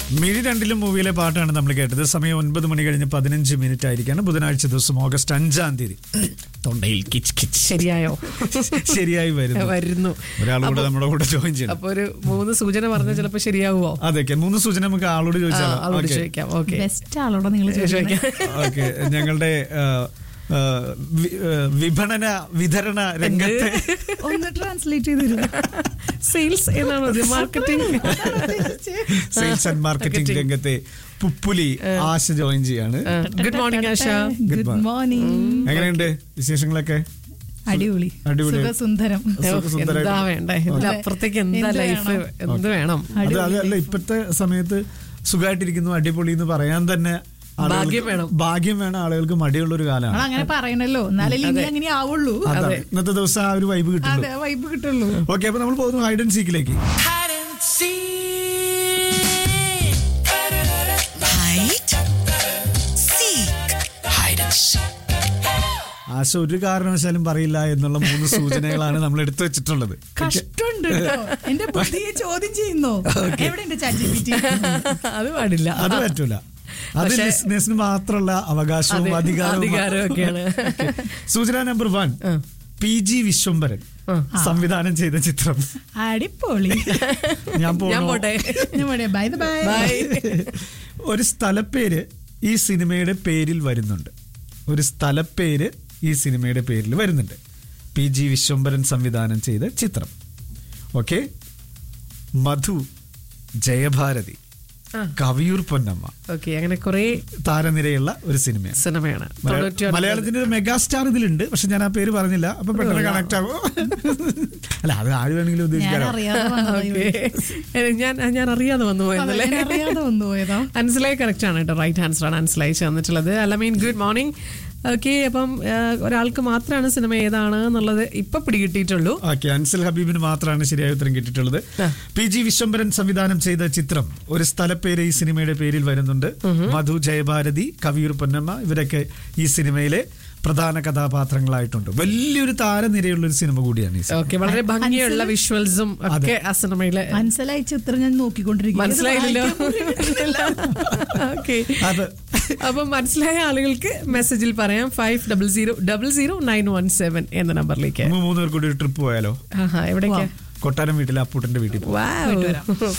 Mini രണ്ടിലും മൂവിയിലെ പാട്ടാണ് നമ്മൾ കേട്ടത് സമയം ഒൻപത് മണി കഴിഞ്ഞ് പതിനഞ്ച് മിനിറ്റ് ആയിരിക്കാണ് ബുധനാഴ്ച ദിവസം ഓഗസ്റ്റ് അഞ്ചാം തീയതി തൊണ്ടയിൽ കിച്ച് കിച്ച് ശരിയായോ ശരിയായി വരുന്നു വരുന്നു ഒരാളുകൂടെ നമ്മുടെ കൂടെ ജോയിൻ ചെയ്യണം അപ്പൊ ഒരു മൂന്ന് സൂചന പറഞ്ഞ ചിലപ്പോ ശരിയാവുമോ അതൊക്കെ മൂന്ന് സൂചന നമുക്ക് ആളോട് ആ, ചോദിച്ചാലോ അതോട് ഓക്കേ. ചോദിക്കാം ഓക്കെ ബെസ്റ്റ് ആളോടെ നിങ്ങൾ ചോദിക്കാം ഓക്കെ ഞങ്ങളുടെ ആ, ആ, വി- ആ, വിപണന വിതരണ രംഗത്തെ ഒന്ന് ട്രാൻസ്ലേറ്റ് ചെയ്തിരുന്നു സെയിൽസ് എന്നാണ് മാർക്കറ്റിംഗ് സെയിൽസ് ആൻഡ് മാർക്കറ്റിംഗ് രംഗത്തെ പുപ്പുലി ആശ ജോയിൻ ചെയ്യാണ് good morning Asha good morning എങ്ങനെയുണ്ട് വിശേഷങ്ങളൊക്കെ അടിപൊളി അടിപൊളി. സുഖസുന്ദരം സുന്ദരായിട്ട്. എന്താ വേണ്ടേ ഇതിലപ്പുറത്തേക്ക് എന്താ എന്ത് ലൈഫ് എന്ത് വേണം അത് അതല്ല ഇപ്പോഴത്തെ സമയത്ത് സുഖമായിട്ടിരിക്കുന്നു അടിപൊളി എന്ന് പറയാൻ തന്നെ ആളുകൾക്ക് ഭാഗ്യം വേണം. ഭാഗ്യം വേണം ആളുകൾക്ക് മടിയുള്ള ഒരു കാലമാണ് നമ്മൾ അങ്ങനെ പറയണല്ലോ എന്നാലേ ഇനി അങ്ങനെ ആവുള്ളൂ അതാണ് ഇന്നത്തെ ദിവസം ആ ഒരു വൈബ് കിട്ടുള്ളൂ അതെ വൈബ് കിട്ടുള്ളൂ ഓക്കെ അപ്പൊ നമ്മൾ പോകുന്നു ഹൈഡ് ആൻഡ് സീക്കിലേക്ക് Hide and seek. Hide. Seek. Hide and seek. Asha ഒരു കാരണവശാലും പറയില്ല എന്നുള്ള മൂന്ന് സൂചനകളാണ് നമ്മൾ എടുത്തു വെച്ചിട്ടുള്ളത് കഷ്ടമുണ്ട് കേട്ടോ എന്റെ ബുദ്ധിയെ ചോദ്യം ചെയ്യുന്നു എവിടെ എന്റെ ചാറ്റ് GPT? അത് പാടില്ല അത് പറ്റൂല അത് പക്ഷേ- ലിസ്നേഴ്സിന് മാത്രമുള്ള അവകാശവും അതെ, അധികാരവും അധികാരവും ഒക്കെയാണ്. സൂചന number one P G Viswambharan സംവിധാനം ചെയ്ത ചിത്രം അടിപൊളി ഞാൻ ഞാൻ പോണോ പോട്ടെ ബൈ ബൈ ബൈ ഒരു സ്ഥലപ്പേര് ഈ സിനിമയുടെ പേരിൽ വരുന്നുണ്ട് ഒരു സ്ഥലപ്പേര് ഈ സിനിമയുടെ പേരിൽ വരുന്നുണ്ട് പി ജി വിശ്വംഭരൻ സംവിധാനം ചെയ്ത ചിത്രം ഓക്കെ മധു ജയഭാരതി ആ. കവിയൂർ പൊന്നമ്മ ഓക്കെ അങ്ങനെ കുറെ താരനിരയുള്ള ഒരു സിനിമയാണ് സിനിമയാണ് മലയാള- തൊണ്ണൂറ്റി ഒൻപത്. മലയാളത്തിന്റെ ഒരു മെഗാസ്റ്റാർ ഇതിലുണ്ട് പക്ഷെ ഞാൻ ആ പേര് പറഞ്ഞില്ല അപ്പൊ പെട്ടെന്ന് കണക്ട് ആവും അല്ല അത് ആര് വേണമെങ്കിലും ഞാൻ ഉദ്ദേശിക്കാലോ അറിയാതെ വന്നതാ ഓക്കെ ഇവര്. ഞാൻ ഞാൻ അറിയാതെ വന്നു അതെ, പോയെന്നല്ലേ ഞാൻ അറിയാതെ വന്നു പോയതാ അൻസിലായി കറക്റ്റ് ആണ് കേട്ടോ റൈറ്റ് ആൻസർ ആണ് അൻസിലായി തന്നിട്ടുള്ളത് അലമീൻ ഗുഡ് മോർണിംഗ് ഓക്കെ അപ്പം ആ, ഒരാൾക്ക് മാത്രമാണ് സിനിമ ഏതാണ് എന്നുള്ളത് ഇപ്പൊ പിടികിട്ടിയിട്ടുള്ളൂ ഓക്കെ അൻസൽ ഹബീബിന് മാത്രമാണ് ശരിയായ ഉത്തരം കിട്ടിയിട്ടുള്ളത് പി ജി വിശ്വംഭരൻ സംവിധാനം ചെയ്ത ചിത്രം ഒരു സ്ഥലപ്പേര് ഈ സിനിമയുടെ പേരിൽ വരുന്നുണ്ട് മധു ജയഭാരതി കവിയൂർ പൊന്നമ്മ ഇവരൊക്കെ ഈ സിനിമയിലെ പ്രധാന കഥാപാത്രങ്ങളായിട്ടുണ്ട് വലിയൊരു താരനിരയുള്ള ഒരു സിനിമ കൂടിയാണ് ഈ സിനിമ ഓക്കെ വളരെ ഭംഗിയുള്ള വിഷ്വൽസും ഒക്കെ ആ സിനിമയിലെ മനസ്സിലായി ചിത്രം ഞാൻ നോക്കിക്കൊണ്ടിരിക്കുന്നു മനസ്സിലായില്ലല്ലോ ഓക്കെ അത് അപ്പം മനസ്സിലായ ആളുകൾക്ക് മെസ്സേജിൽ പറയാം five double zero double zero nine one seven എന്ന നമ്പറിലേക്ക് നമ്മൾ മൂന്ന് പേർ കൂടി ഒരു ട്രിപ്പ് പോയാലോ ആഹാ എവിടേക്കാ കൊട്ടാരം വീട്ടിലെ അപ്പൂട്ടന്റെ വീട്ടിൽ പോകും വാവ്